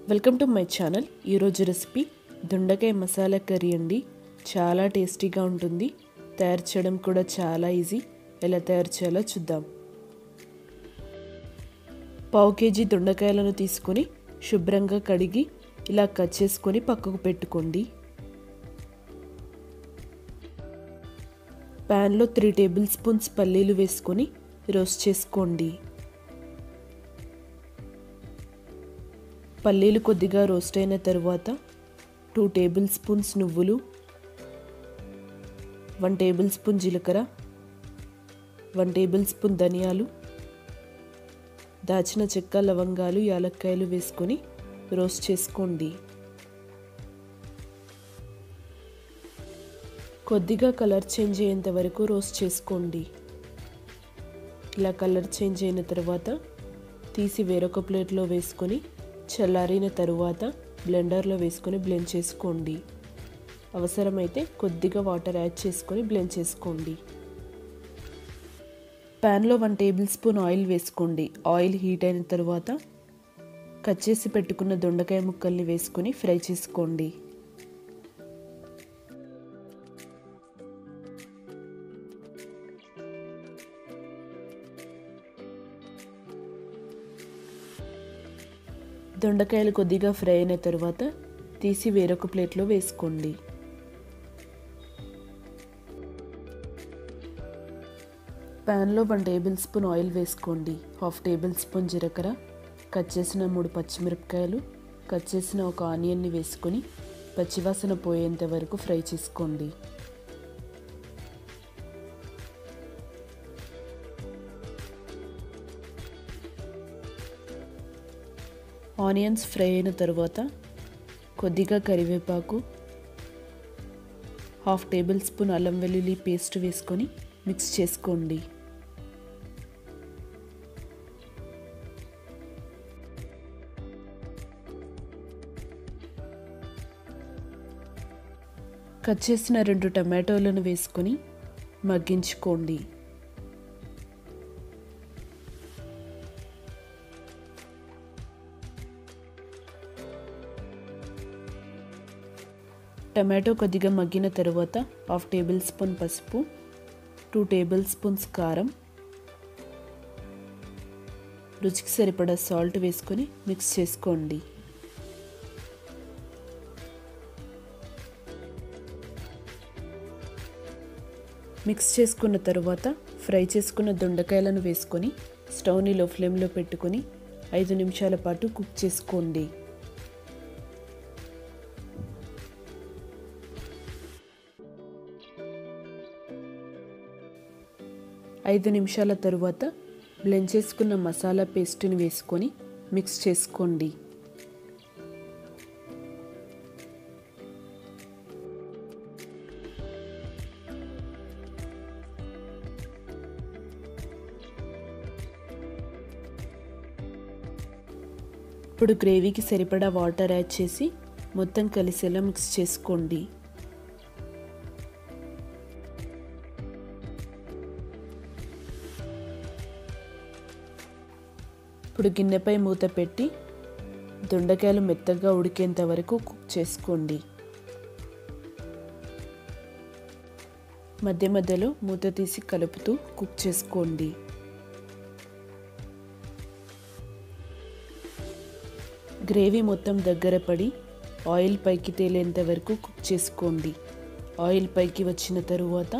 welcome to my channel ఈరోజు recipe దొండకాయ masala curry అండి చాలా టేస్టీగా ఉంటుంది తయారు చేయడం కూడా చాలా ఈజీ ఎలా తయారు చేయాలో చూద్దాం పావు కేజీ దొండకాయలను తీసుకొని శుభ్రంగా కడిగి ఇలా కట్ చేసుకొని పక్కకు పెట్టుకోండి ప్యాన్లో త్రీ టేబుల్ స్పూన్స్ పల్లీలు వేసుకొని రోస్ట్ చేసుకోండి పల్లీలు కొద్దిగా రోస్ట్ అయిన తర్వాత టూ టేబుల్ స్పూన్స్ నువ్వులు వన్ టేబుల్ స్పూన్ జీలకర్ర వన్ టేబుల్ స్పూన్ ధనియాలు దాచిన చెక్క లవంగాలు యాలక్కాయలు వేసుకొని రోస్ట్ చేసుకోండి కొద్దిగా కలర్ చేంజ్ అయ్యేంత వరకు రోస్ట్ చేసుకోండి ఇలా కలర్ చేంజ్ అయిన తర్వాత తీసి వేరొక ప్లేట్లో వేసుకొని చల్లారిన తరువాత బ్లెండర్లో వేసుకొని బ్లెండ్ చేసుకోండి అవసరమైతే కొద్దిగా వాటర్ యాడ్ చేసుకొని బ్లెండ్ చేసుకోండి ప్యాన్లో వన్ టేబుల్ స్పూన్ ఆయిల్ వేసుకోండి ఆయిల్ హీట్ అయిన తర్వాత కట్ చేసి పెట్టుకున్న దొండకాయ ముక్కల్ని వేసుకొని ఫ్రై చేసుకోండి దొండకాయలు కొద్దిగా ఫ్రై అయిన తర్వాత తీసి వేరొక ప్లేట్లో వేసుకోండి ప్యాన్లో వన్ టేబుల్ స్పూన్ ఆయిల్ వేసుకోండి హాఫ్ టేబుల్ స్పూన్ జీలకర్ర కట్ చేసిన మూడు పచ్చిమిరపకాయలు కట్ చేసిన ఒక ఆనియన్ని వేసుకొని పచ్చివాసన పోయేంత వరకు ఫ్రై చేసుకోండి ఆనియన్స్ ఫ్రై అయిన తర్వాత కొద్దిగా కరివేపాకు హాఫ్ టేబుల్ స్పూన్ అల్లం వెల్లుల్లి పేస్ట్ వేసుకొని మిక్స్ చేసుకోండి కట్ చేసిన రెండు టమాటోలను వేసుకొని మగ్గించుకోండి టమాటో కొద్దిగా మగ్గిన తర్వాత హాఫ్ టేబుల్ స్పూన్ పసుపు టూ టేబుల్ స్పూన్స్ కారం రుచికి సరిపడా సాల్ట్ వేసుకొని మిక్స్ చేసుకోండి మిక్స్ చేసుకున్న తర్వాత ఫ్రై చేసుకున్న దొండకాయలను వేసుకొని స్టవ్ని లో ఫ్లేమ్లో పెట్టుకొని ఐదు నిమిషాల పాటు కుక్ చేసుకోండి ఐదు నిమిషాల తరువాత బ్లెండ్ చేసుకున్న మసాలా పేస్ట్ని వేసుకొని మిక్స్ చేసుకోండి ఇప్పుడు గ్రేవీకి సరిపడా వాటర్ యాడ్ చేసి మొత్తం కలిసేలా మిక్స్ చేసుకోండి ఇప్పుడు గిన్నెపై మూత పెట్టి దొండకాయలు మెత్తగా ఉడికేంత వరకు కుక్ చేసుకోండి మధ్య మధ్యలో మూత తీసి కలుపుతూ కుక్ చేసుకోండి గ్రేవీ మొత్తం దగ్గర పడి ఆయిల్ పైకి తేలేంత వరకు కుక్ చేసుకోండి ఆయిల్ పైకి వచ్చిన తరువాత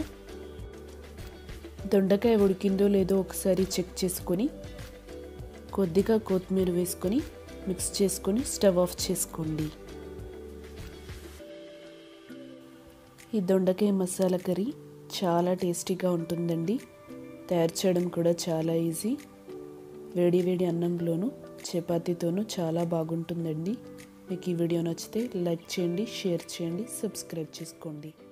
దొండకాయ ఉడికిందో లేదో ఒకసారి చెక్ చేసుకొని కొద్దిగా కొత్తిమీర వేసుకొని మిక్స్ చేసుకొని స్టవ్ ఆఫ్ చేసుకోండి ఈ దొండకాయ మసాలా కర్రీ చాలా టేస్టీగా ఉంటుందండి తయారు చేయడం కూడా చాలా ఈజీ వేడి వేడి అన్నంలోనూ చపాతీతోనూ చాలా బాగుంటుందండి మీకు ఈ వీడియో నచ్చితే లైక్ చేయండి షేర్ చేయండి సబ్స్క్రైబ్ చేసుకోండి